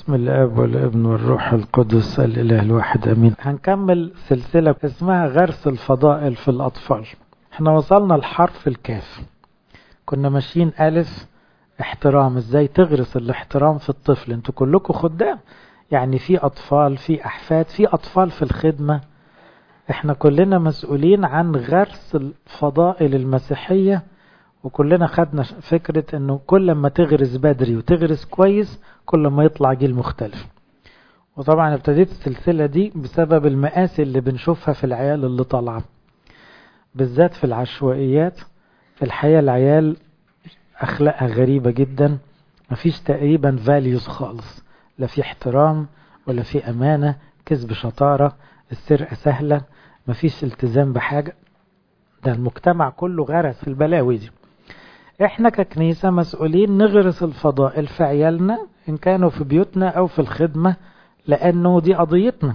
بسم الاب والابن والروح القدس الاله الواحد امين هنكمل سلسله اسمها غرس الفضائل في الاطفال احنا وصلنا لحرف الكاف كنا ماشيين الف احترام ازاي تغرس الاحترام في الطفل انتوا كلكم خدام يعني في اطفال في احفاد في اطفال في الخدمه احنا كلنا مسؤولين عن غرس الفضائل المسيحيه وكلنا خدنا فكرة انه كل ما تغرس بدري وتغرس كويس كل ما يطلع جيل مختلف وطبعا ابتديت السلسلة دي بسبب المآسي اللي بنشوفها في العيال اللي طالعة بالذات في العشوائيات في الحياة العيال أخلاقها غريبة جدا مفيش تقريبا فاليوز خالص لا في احترام ولا في أمانة كذب شطارة السرقة سهلة مفيش التزام بحاجة ده المجتمع كله غرس في البلاوي دي احنا ككنيسة مسؤولين نغرس الفضائل في عيالنا ان كانوا في بيوتنا او في الخدمة لانه دي قضيتنا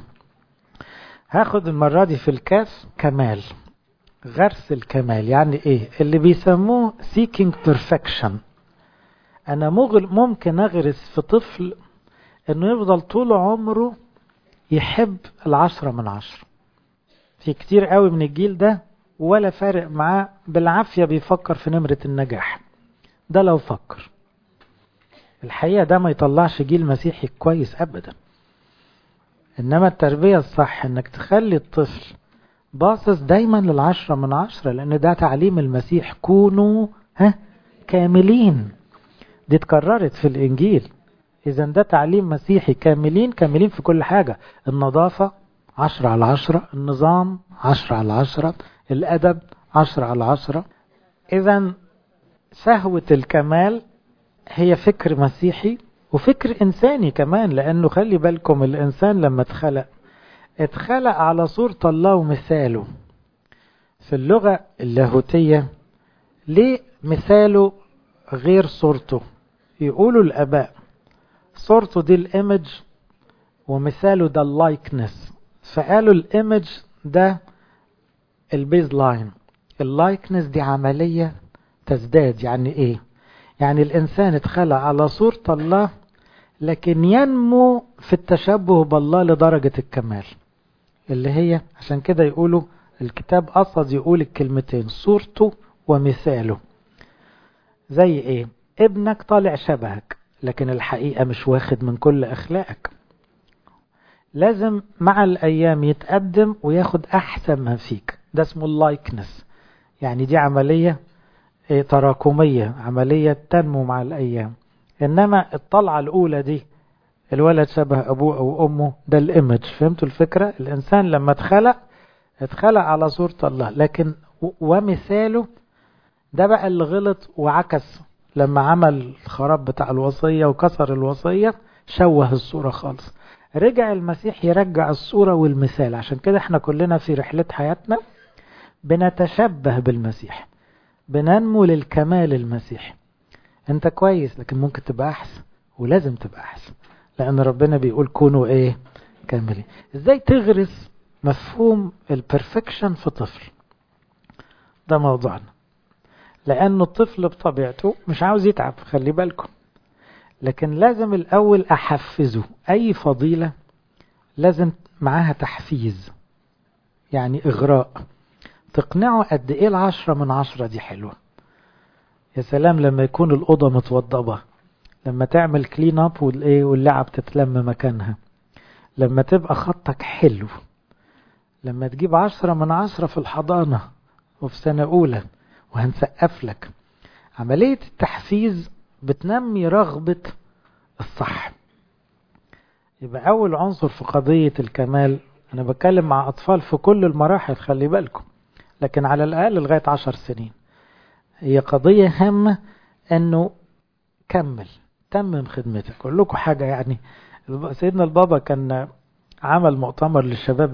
هاخد المرة دي في الكاف كمال غرس الكمال يعني ايه اللي بيسموه seeking perfection انا مغل ممكن اغرس في طفل انه يفضل طول عمره يحب العشرة من عشرة في كتير قوي من الجيل ده ولا فارق معاه بالعافية بيفكر في نمرة النجاح ده لو فكر الحقيقة ده ما يطلعش جيل مسيحي كويس أبدا إنما التربية الصح إنك تخلي الطفل باصص دايما للعشرة من عشرة لأن ده تعليم المسيح كونوا ها كاملين دي اتكررت في الإنجيل إذا ده تعليم مسيحي كاملين كاملين في كل حاجة النظافة عشرة على عشرة النظام عشرة على عشرة الأدب عشرة على عشرة إذا شهوة الكمال هي فكر مسيحي وفكر إنساني كمان لأنه خلي بالكم الإنسان لما اتخلق اتخلق على صورة الله ومثاله في اللغة اللاهوتية ليه مثاله غير صورته يقولوا الآباء صورته دي الإيمج ومثاله ده اللايكنس فقالوا الإيمج ده البيز لاين اللايكنس دي عملية تزداد يعني ايه يعني الانسان اتخلق على صورة الله لكن ينمو في التشبه بالله لدرجة الكمال اللي هي عشان كده يقولوا الكتاب قصد يقول الكلمتين صورته ومثاله زي ايه ابنك طالع شبهك لكن الحقيقة مش واخد من كل اخلاقك لازم مع الايام يتقدم وياخد احسن ما فيك ده اسمه اللايكنس يعني دي عملية تراكمية عملية تنمو مع الأيام إنما الطلعة الأولى دي الولد شبه أبوه أو أمه ده الإيمج فهمتوا الفكرة الإنسان لما اتخلق اتخلق على صورة الله لكن ومثاله ده بقى اللي غلط وعكس لما عمل الخراب بتاع الوصية وكسر الوصية شوه الصورة خالص رجع المسيح يرجع الصورة والمثال عشان كده احنا كلنا في رحلة حياتنا بنتشبه بالمسيح بننمو للكمال المسيحي انت كويس لكن ممكن تبقى احسن ولازم تبقى احسن لان ربنا بيقول كونوا ايه كاملين ازاي تغرس مفهوم البرفكشن في طفل ده موضوعنا لانه الطفل بطبيعته مش عاوز يتعب خلي بالكم لكن لازم الاول احفزه اي فضيلة لازم معاها تحفيز يعني اغراء تقنعه قد ايه العشرة من عشرة دي حلوة يا سلام لما يكون الأوضة متوضبة لما تعمل كلين اب والايه واللعب تتلم مكانها لما تبقى خطك حلو لما تجيب عشرة من عشرة في الحضانة وفي سنة أولى وهنسقف لك عملية التحفيز بتنمي رغبة الصح يبقى أول عنصر في قضية الكمال أنا بتكلم مع أطفال في كل المراحل خلي بالكم لكن على الأقل لغاية عشر سنين هي قضية هامة أنه كمل تمم خدمتك أقول لكم حاجة يعني سيدنا البابا كان عمل مؤتمر للشباب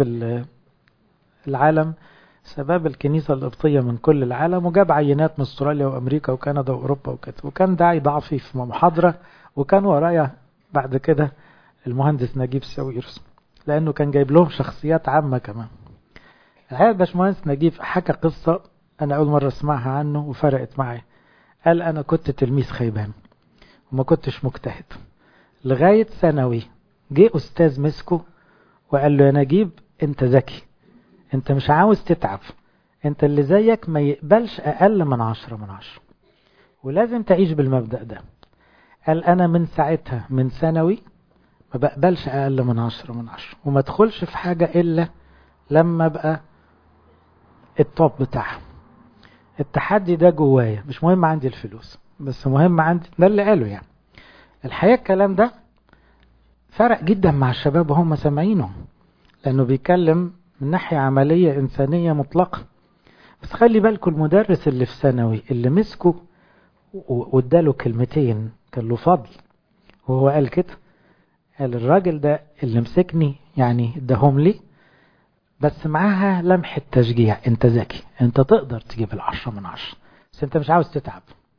العالم شباب الكنيسة القبطية من كل العالم وجاب عينات من استراليا وأمريكا وكندا وأوروبا وكده وكان داعي ضعفي في محاضرة وكان ورايا بعد كده المهندس نجيب ساويرس لأنه كان جايب لهم شخصيات عامة كمان الحقيقة الباشمهندس نجيب حكى قصة أنا أول مرة أسمعها عنه وفرقت معي قال أنا كنت تلميذ خيبان وما كنتش مجتهد لغاية ثانوي جه أستاذ مسكه وقال له يا نجيب أنت ذكي أنت مش عاوز تتعب أنت اللي زيك ما يقبلش أقل من عشرة من عشرة ولازم تعيش بالمبدأ ده قال أنا من ساعتها من ثانوي ما بقبلش أقل من عشرة من عشرة وما ادخلش في حاجة إلا لما أبقى التوب بتاعها التحدي ده جوايا مش مهم عندي الفلوس بس مهم عندي ده اللي قاله يعني الحقيقة الكلام ده فرق جدا مع الشباب وهم سامعينه لأنه بيتكلم من ناحية عملية إنسانية مطلقة بس خلي بالكم المدرس اللي في ثانوي اللي مسكه واداله كلمتين كان له فضل وهو قال كده قال الراجل ده اللي مسكني يعني اداهم لي بس معاها لمحة تشجيع انت ذكي انت تقدر تجيب العشرة من عشرة بس انت مش عاوز تتعب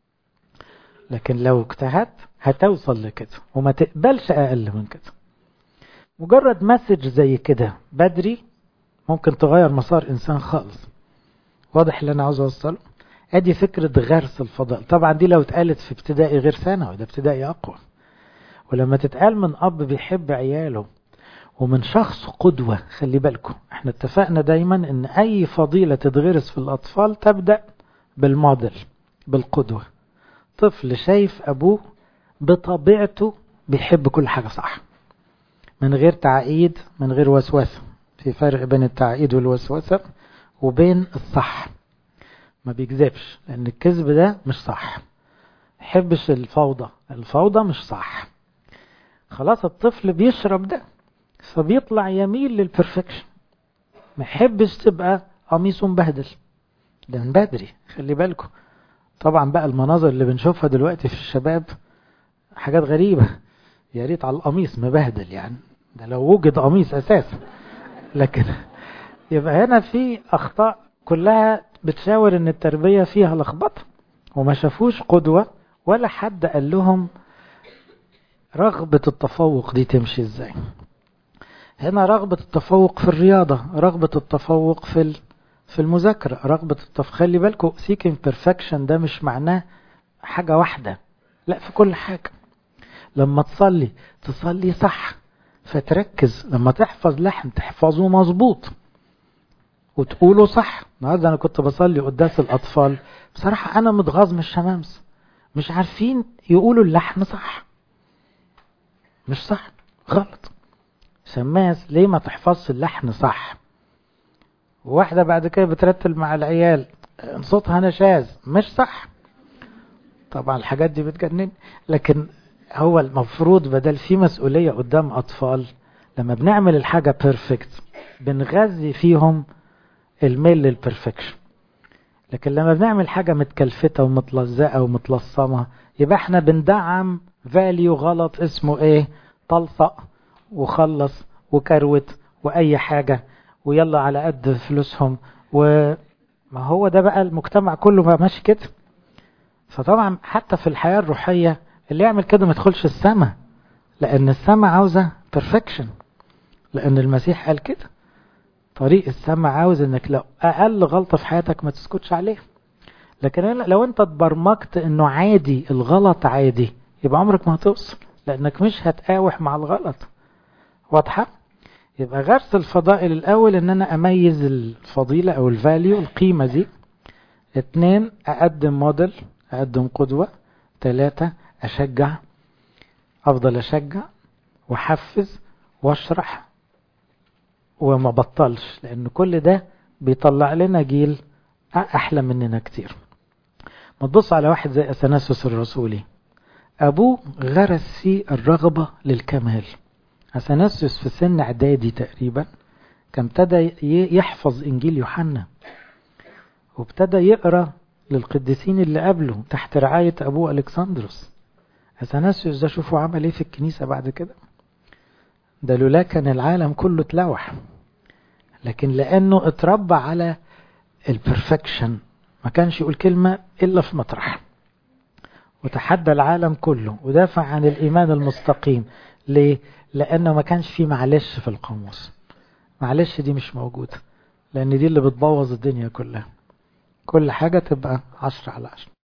لكن لو اجتهدت هتوصل لكده وما تقبلش اقل من كده مجرد مسج زي كده بدري ممكن تغير مسار انسان خالص واضح اللي انا عاوز اوصله ادي فكرة غرس الفضاء طبعا دي لو اتقالت في ابتدائي غير ثانوي ده ابتدائي اقوى ولما تتقال من اب بيحب عياله ومن شخص قدوة خلي بالكم احنا اتفقنا دايما ان اي فضيلة تتغرس في الاطفال تبدأ بالموديل بالقدوة طفل شايف ابوه بطبيعته بيحب كل حاجة صح من غير تعقيد من غير وسوسة في فرق بين التعقيد والوسوسة وبين الصح ما بيكذبش لان الكذب ده مش صح يحبش الفوضى الفوضى مش صح خلاص الطفل بيشرب ده فبيطلع يميل للبرفكشن ما يحبش تبقى قميصه مبهدل ده من بدري خلي بالكم طبعا بقى المناظر اللي بنشوفها دلوقتي في الشباب حاجات غريبة يا ريت على القميص مبهدل يعني ده لو وجد قميص اساسا لكن يبقى هنا في اخطاء كلها بتشاور ان التربية فيها لخبطة وما شافوش قدوة ولا حد قال لهم رغبة التفوق دي تمشي ازاي هنا رغبة التفوق في الرياضة رغبة التفوق في في المذاكرة رغبة التف... خلي بالكم seeking perfection ده مش معناه حاجة واحدة لا في كل حاجة لما تصلي تصلي صح فتركز لما تحفظ لحن تحفظه مظبوط وتقوله صح النهارده انا كنت بصلي قداس الاطفال بصراحة انا متغاظ من الشمامسة مش عارفين يقولوا اللحن صح مش صح غلط شماس ليه ما تحفظش اللحن صح واحدة بعد كده بترتل مع العيال صوتها نشاز مش صح طبعا الحاجات دي بتجنن لكن هو المفروض بدل في مسؤولية قدام أطفال لما بنعمل الحاجة بيرفكت بنغذي فيهم الميل للبرفكشن لكن لما بنعمل حاجة متكلفتة ومتلزقة ومتلصمة يبقى احنا بندعم فاليو غلط اسمه ايه طلصق وخلص وكروت واي حاجة ويلا على قد فلوسهم وما هو ده بقى المجتمع كله بقى ماشي كده فطبعا حتى في الحياة الروحية اللي يعمل كده ما يدخلش السماء لان السماء عاوزة perfection لان المسيح قال كده طريق السماء عاوز انك لو اقل غلطة في حياتك ما تسكتش عليها لكن لو انت اتبرمجت انه عادي الغلط عادي يبقى عمرك ما هتوصل لانك مش هتقاوح مع الغلط واضحة يبقى غرس الفضائل الاول ان انا اميز الفضيلة او الفاليو القيمة دي اتنين اقدم موديل اقدم قدوة تلاتة اشجع افضل اشجع واحفز واشرح وما بطلش لان كل ده بيطلع لنا جيل احلى مننا كتير ما تبص على واحد زي اثناسوس الرسولي ابوه غرس فيه الرغبة للكمال اثناسوس في سن اعدادي تقريبا كان ابتدى يحفظ انجيل يوحنا وابتدى يقرا للقديسين اللي قبله تحت رعاية ابوه الكسندروس اثناسيوس ده شوفوا عمل ايه في الكنيسة بعد كده ده لولا كان العالم كله اتلوح لكن لانه اتربى على البرفكشن ما كانش يقول كلمة الا في مطرح وتحدى العالم كله ودافع عن الايمان المستقيم ليه لانه ما كانش فيه معلش في القاموس معلش دي مش موجودة لان دي اللي بتبوظ الدنيا كلها كل حاجة تبقى عشرة على عشرة